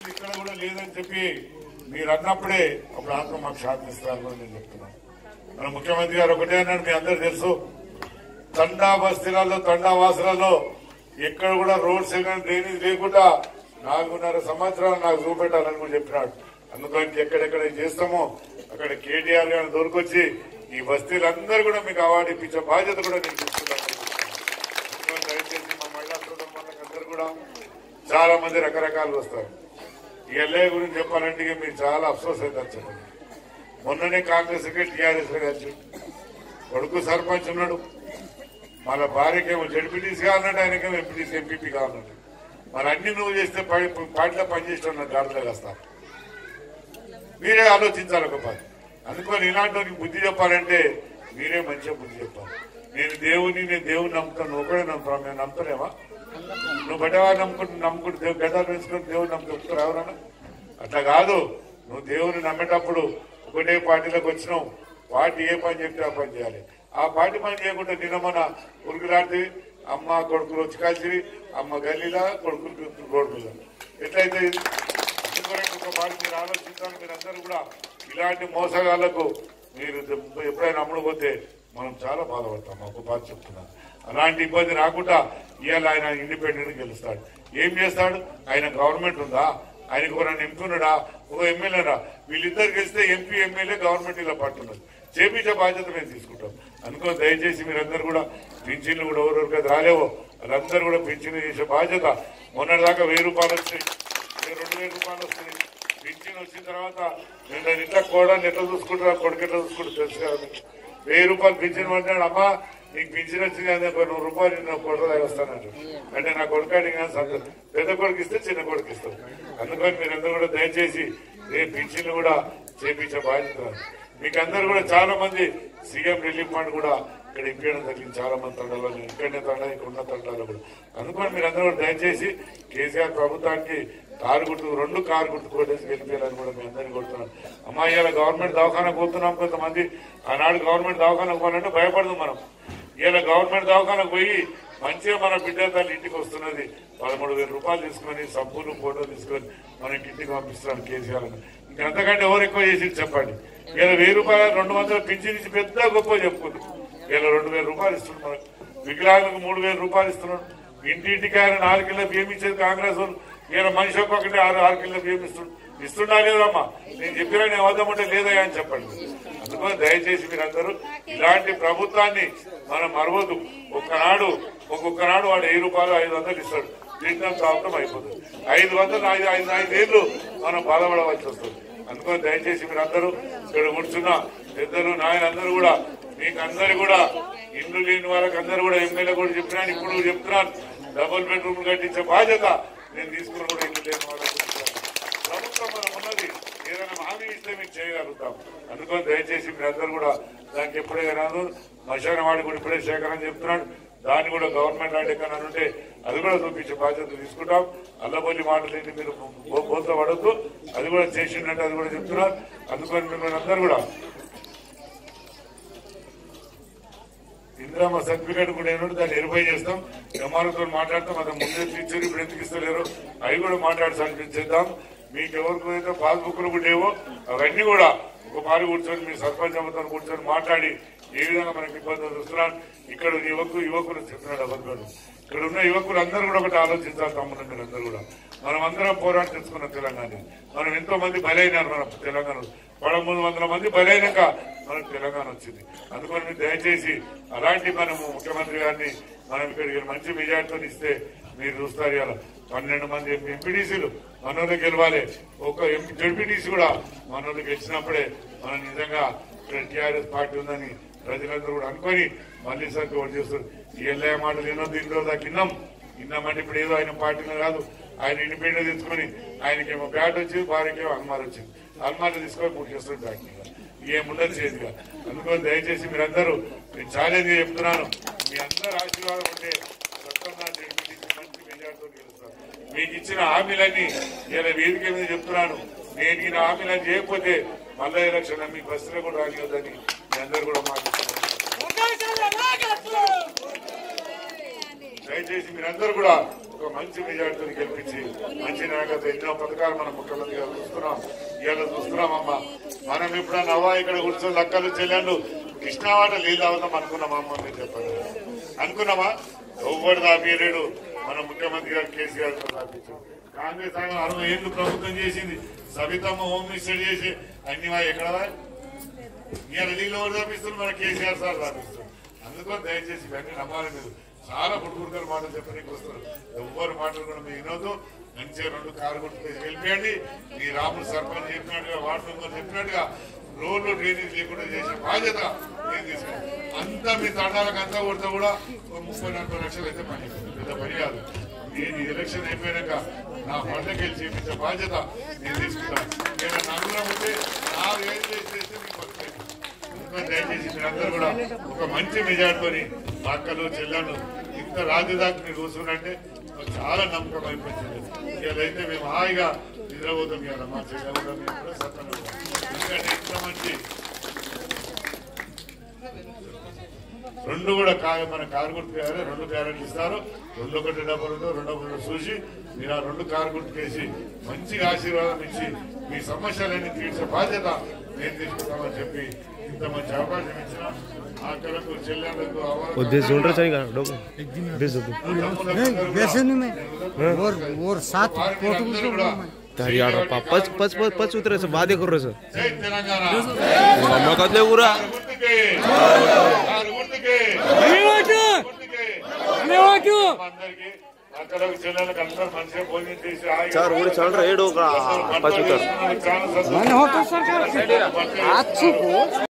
ఇక్కడ కూడా లేదని చెప్పి మీరు అన్నప్పుడే అప్పుడు ఆత్మ మాకు శాంతి ఇస్తారు కూడా నేను చెప్తున్నాను మన ముఖ్యమంత్రి గారు ఒకటే అన్నాడు మీ అందరు తెలుసు తండా బస్తీలలో తండా వాసులలో ఎక్కడ కూడా రోడ్స్ కానీ డ్రైనేజ్ లేకుండా నాలుగున్నర సంవత్సరాలు నాకు చూపెట్టాలని కూడా చెప్పినాడు అందుకని ఎక్కడెక్కడ చేస్తామో అక్కడ కేటీఆర్ గారిని దొరికొచ్చి ఈ బస్తీలందరూ కూడా మీకు అవార్డు ఇప్పించే బాధ్యత కూడా నేను తీసుకుంటాను అందుకని దయచేసి మా మహిళా సోదరులకు అందరూ కూడా చాలా మంది రకరకాలు వస్తారు ఈ ఎల్ఐ గురించి చెప్పాలంటే ఇక మీరు చాలా అఫ్సోస్ అవుతారు చెప్పండి మొన్ననే కాంగ్రెస్ టీఆర్ఎస్ కలిసి కొడుకు సర్పంచ్ ఉన్నాడు మళ్ళా భార్యకేమో జడ్పీటీసీ కావాలంటే ఆయనకేమో ఎంపీటీసీ ఎంపీపీ కావాలంటే మరి అన్ని నువ్వు చేస్తే పై- పార్టీలో పనిచేసిన గాడిలో వేస్తారు మీరే ఆలోచించాలి ఒక పని అందుకని ఇలాంటి వానికి బుద్ధి చెప్పాలంటే మీరే మంచిగా బుద్ధి చెప్పాలి నేను దేవుని నేను దేవుని నమ్ముతాను నువ్వు కూడా నమ్ముతాను మేము నమ్ముతానేమా నువ్వు బట్టవారు నమ్ముకుంటు నమ్ముకుంటూ దేవు గడ్డలు వేసుకుని దేవుని నమ్ముకుంటారు ఎవరన్నా అట్లా కాదు నువ్వు దేవుని నమ్మేటప్పుడు ఒకటే పార్టీలోకి వచ్చినావు పార్టీ ఏ పని చెప్తే ఆ పని చేయాలి ఆ పార్టీ పని చేయకుండా నిన్న మన ఉరుకులాంటి అమ్మ కొడుకులు వచ్చి కలిసి అమ్మ గల్లీలా కొడుకులు రోడ్డు మీద ఎట్లయితే ఇది? అందుకని ఒక పార్టీ మీరు ఆలోచించాలి మీరందరూ కూడా ఇలాంటి మోసగాళ్లకు మీరు ఎప్పుడైనా అమ్ముడు పోతే మనం చాలా బాధపడతాం ఒక పార్టీ చెప్తున్నాను అలాంటి ఇబ్బంది రాకుండా ఇవాళ ఆయన ఇండిపెండెంట్ గెలుస్తాడు ఏం చేస్తాడు ఆయన గవర్నమెంట్ ఉందా ఆయనకు ఎవరైనా ఎంపీ ఉన్నాడా ఒక ఎమ్మెల్యేనా వీళ్ళిద్దరు గెలిస్తే ఎంపీ ఎమ్మెల్యే గవర్నమెంట్ ఇలా పట్టున్నది చేపించే బాధ్యత మేము తీసుకుంటాం అందుకో దయచేసి మీరందరూ కూడా పింఛన్లు కూడా ఎవరెవరికి రాలేవో వాళ్ళందరూ కూడా పింఛన్లు చేసే బాధ్యత మొన్నటిదాకా వెయ్యి రూపాయలు వచ్చాయి రెండు వేల రూపాయలు వస్తున్నాయి పింఛన్ వచ్చిన తర్వాత నేను దాని ఇంట్లో కోడలు ఎట్లా చూసుకుంటారా కొడుకు ఎట్లా చూసుకుంటారు తెలుసు కదా మీకు. వెయ్యి రూపాయలు పింఛన్ పడ్డాడు అమ్మా నీకు పింఛన్ వచ్చింది కానీ ఒక నూరు రూపాయలు నేను కొడుకు దగ్గర వస్తానంట అంటే నా కొడుకు అడిగిన సంతోషం పెద్ద కొడుకు ఇస్తే చిన్న కొడుకు ఇస్తాం అందుకని మీరందరూ కూడా దయచేసి రేపు పింఛన్లు కూడా చేపించే బాధ్యత నాది. మీకు అందరు కూడా చాలా మంది సీఎం రిలీఫ్ ఫండ్ కూడా ఇక్కడ ఇప్పించడం జరిగింది చాలా మంది తండాలో నేను ఇక్కడనే తండా ఇక్కడ ఉన్న తండాలో కూడా అందుకని మీరందరూ కూడా దయచేసి కేసీఆర్ ప్రభుత్వానికి కారు గుర్తు రెండు కారు గుర్తు కొట్టేసి గెలిపేయాలని కూడా మీ అందరినీ కొడుతున్నాను అమ్మా ఇవాళ గవర్నమెంట్ దవాఖానా పోతున్నాం కొంతమంది ఆనాడు గవర్నమెంట్ దవాఖానా పోవాలంటే భయపడదు మనం ఇలా గవర్నమెంట్ దవాఖానకు పోయి మంచిగా మన బిడ్డ తల్లి ఇంటికి వస్తున్నది పదమూడు వేల రూపాయలు తీసుకొని సబ్బులు ఫోటో తీసుకొని మనకి ఇంటికి పంపిస్తున్నాను కేసీఆర్ అని ఇంకా అంతకంటే ఎవరు ఎక్కువ చేసి చెప్పండి ఇలా వెయ్యి రూపాయలు రెండు వందల పింఛన్ ఇచ్చి పెద్ద గొప్ప చెప్పుకుంది ఇలా రెండు వేల రూపాయలు ఇస్తున్నాడు మనకు వికలాంగులకు మూడు వేల రూపాయలు ఇస్తున్నాడు ఇంటింటికి ఆయన నాలుగు కిలో బియ్యం ఇచ్చేది కాంగ్రెస్ వాళ్ళు ఇలా మనిషి ఒక్కొక్కటి ఆరు ఆరు కిలో బియ్యం ఇస్తున్నాడు ఇస్తున్నా లేదమ్మా నేను చెప్పినా నేను అవద్దమంటే లేదా అని చెప్పండి అందుకని దయచేసి మీరందరూ ఇలాంటి ప్రభుత్వాన్ని మనం మరవద్దు ఒక్కనాడు ఒక్కొక్కనాడు వాడు వెయ్యి రూపాయలు ఐదు వందలు ఇస్తాడు తింటాం తాగటం అయిపోతుంది ఐదు వందలు ఐదు ఐదు ఐదేళ్లు మనం బాధపడవలసి వస్తుంది అందుకని దయచేసి మీరందరూ ఇక్కడ కూర్చున్న పెద్దలు నాయనందరూ కూడా మీకు అందరు కూడా ఇల్లు లేని వాళ్ళకి అందరూ కూడా ఎమ్మెల్యే కూడా చెప్పినాను ఇప్పుడు చెప్తున్నాను డబుల్ బెడ్రూమ్ కట్టించే బాధ్యత నేను తీసుకుని కూడా ఇల్లు లేని వాళ్ళకి చెప్తున్నాను. ప్రభుత్వం మనం ఉన్నది ఏదైనా హామీ ఇస్తే మేము చేయగలుగుతాం అందుకని దయచేసి మీరందరూ కూడా దానికి ఎప్పుడే రాదు మశాన వాడి కూడా ఇప్పుడే సేకరణ చెప్తున్నాడు దాన్ని కూడా గవర్నమెంట్ అంటే ఎక్కడ ఉంటే అది కూడా చూపించే బాధ్యత తీసుకుంటాం అల్లబొల్లి మాటలు ఏంటి మీరు బోత పడద్దు అది కూడా చేసిందంటే అది కూడా చెప్తున్నారు అందుకని మిమ్మల్ని అందరూ కూడా ఇందిరామ సర్టిఫికేట్ కూడా ఏంటంటే దాన్ని వెరిఫై చేస్తాం ఎంఆర్ఓతో మాట్లాడతాం అది ముందే ఇచ్చారు ఇప్పుడు ఎందుకు ఇస్తలేరు అవి కూడా మాట్లాడి సర్టిఫికేట్ మీకు ఎవరికి అయితే పాస్బుక్లు కూడా లేవో అవన్నీ కూడా ఒక పాలు కూర్చొని మీ సర్పంచ్ అమ్మతో కూర్చొని మాట్లాడి ఏ విధంగా మనకి ఇబ్బందులు చూస్తున్నాను ఇక్కడ యువకు యువకులు చెప్తున్నాడు అబద్ధాలు ఇక్కడ ఉన్న యువకులు అందరూ కూడా ఒకటి ఆలోచించాలి తమ్ముడు మీరు అందరూ కూడా మనం అందరం పోరాటం తెచ్చుకున్న తెలంగాణ మనం ఎంతో మంది బలైనారు మన తెలంగాణ పదమూడు వందల మంది బలైనాక మనకు తెలంగాణ వచ్చింది అందుకని మీరు దయచేసి అలాంటి మనము ముఖ్యమంత్రి గారిని మనం ఇక్కడికి మంచి మెజార్టీతో ఇస్తే మీరు చూస్తారు ఇలా పన్నెండు మంది ఎంపీడీసీలు మనోళ్ళు గెలవాలి ఒక ఎంపీ జడ్పీటీసీ కూడా మనోళ్ళు గెలిచినప్పుడే మనం నిజంగా ఇక్కడ టీఆర్ఎస్ పార్టీ ఉందని ప్రజలందరూ కూడా అనుకొని మళ్ళీ సార్ ఓటు చేస్తారు ఈ ఎల్లయ్య మాటలు ఎన్నో దీంట్లో దాకా విన్నాం విన్నామంటే ఇప్పుడు ఏదో ఆయన పార్టీలో కాదు ఆయన ఇండిపెండెంట్ తీసుకొని ఆయనకేమో బ్యాట్ వచ్చింది భార్యకేమో అల్మార్ వచ్చింది అల్మార్ తీసుకొని మూడు చేస్తారు బ్యాట్ ఏముండదు చేతిగా అందుకని దయచేసి మీరందరూ నేను ఛాలెంజ్ చెప్తున్నాను మీ అందరు ఆశీర్వాదం ఉంటే స్వచ్ఛంగా జడ్పీటీసీ మంచి మెజార్టీతో గెలుస్తారు మీకు ఇచ్చిన హామీలన్నీ ఇలా వేదిక మీద చెప్తున్నాను నేను ఈ హామీలను చేయకపోతే మళ్ళా ఎలక్షన్ మీకు బస్సులో కూడా రానివద్దని మీ అందరూ కూడా మాట్లాడుతున్నారు దయచేసి మీరందరూ కూడా ఒక మంచి మెజార్టీని గెలిపించి మంచి నాయకత్వం ఎన్నో పథకాలు మనం ముఖ్యమంత్రి గారు చూస్తున్నాం ఇవాళ చూస్తున్నామమ్మా మనం ఎప్పుడన్నా అవ్వ ఇక్కడ కూర్చొని లక్కలు చెల్లెళ్ళు కృష్ణావాట నీళ్ళు అవుతాం అనుకున్నామా అమ్మ మీరు చెప్పండి అనుకున్నామా ఎవ్వరు దాపియలేడు మన ముఖ్యమంత్రి గారు కేసీఆర్ గారు దాపించారు కాంగ్రెస్ ఆయన అరవై ఏళ్ళు ప్రభుత్వం చేసింది సవితమ్మ హోమ్ మినిస్టర్ చేసి అన్ని వా- ఎక్కడ ఇవాళ నీళ్ళు ఎవరు దాపిస్తారు మన కేసీఆర్ సార్ దాపిస్తారు అందుకని దయచేసి ఇవన్నీ నమ్మాలి మీరు చాలా పుట్టుకుంటారు మాటలు చెప్పడానికి వస్తారు ఎవ్వరు మాటలు కూడా మీరు వినొద్దు మంచిగా రెండు కారు గుర్తు వెళ్ళిపోయండి మీ రాముడు సర్పంచ్ చెప్పినట్టుగా వార్డు మెంబర్ చెప్పినట్టుగా రోడ్లు డ్రైనేజ్ లేకుండా చేసే బాధ్యత నేను తీసుకున్నాను అంతా మీ తండాలకు అంతా కొడితే కూడా ఒక ముప్పై నలభై లక్షలు అయితే పని పెద్ద పని కాదు నేను ఈ ఎలక్షన్ అయిపోయాక నా పంటకి వెళ్ళి చేపించే బాధ్యత నేను తీసుకుంటాను నేను నమ్ములం ఉంటే నా ఏం చేసి చేస్తే మీకు వస్తాయి అందుకని దయచేసి మీరందరూ కూడా ఒక మంచి మెజార్టీతోని మా అక్కలు చెల్లెళ్ళు ఇంత రాజు దాకా మీరు కూర్చున్నట్టే మాకు చాలా నమ్మకం అయిపోయింది ఇవాళైతే మేము హాయిగా నిద్రపోతాం ఇవాళ మా చెల్లెలు కూడా మేము కూడా సత్తంగా ఉంటాం. ఎందుకంటే ఇంత మంచి రెండు కూడా కా- మన కారు గుర్తు వేయాలి రెండు క్యారెట్లు ఇస్తారు రెండు ఒకటి డబ్బులు రెండు రెండు ఒకటి చూసి మీరు ఆ రెండు కారు గుర్తుకేసి మంచిగా ఆశీర్వాదం ఇచ్చి మీ సమస్యలన్నీ తీర్చే బాధ్యత నేను తీసుకుంటామని చెప్పి ఇంత మంచి అవకాశం ఇచ్చిన ఆకలకు చెల్లెళ్ళకు वो देश ढूंढ रहा चाहिए डॉग भेज दो वैसे नहीं मैं और और सात फोटो అందరూ కూడా तारी यार पच पच पच पच उतरे से वादे कर रहे सर జై తెలంగాణ मम्मा कतले पूरा కారు గుర్తుకే కారు గుర్తుకే గుర్తుకే అందరికీ అక్కడకు చెల్లెళ్ళకి అందరూ మంచిగా భోజనం చేసి హాయిగా चार उड़ी चल रहा है डोग पच उतर చాలా సంతోషం. मैंने होटल सरकार बंद आज को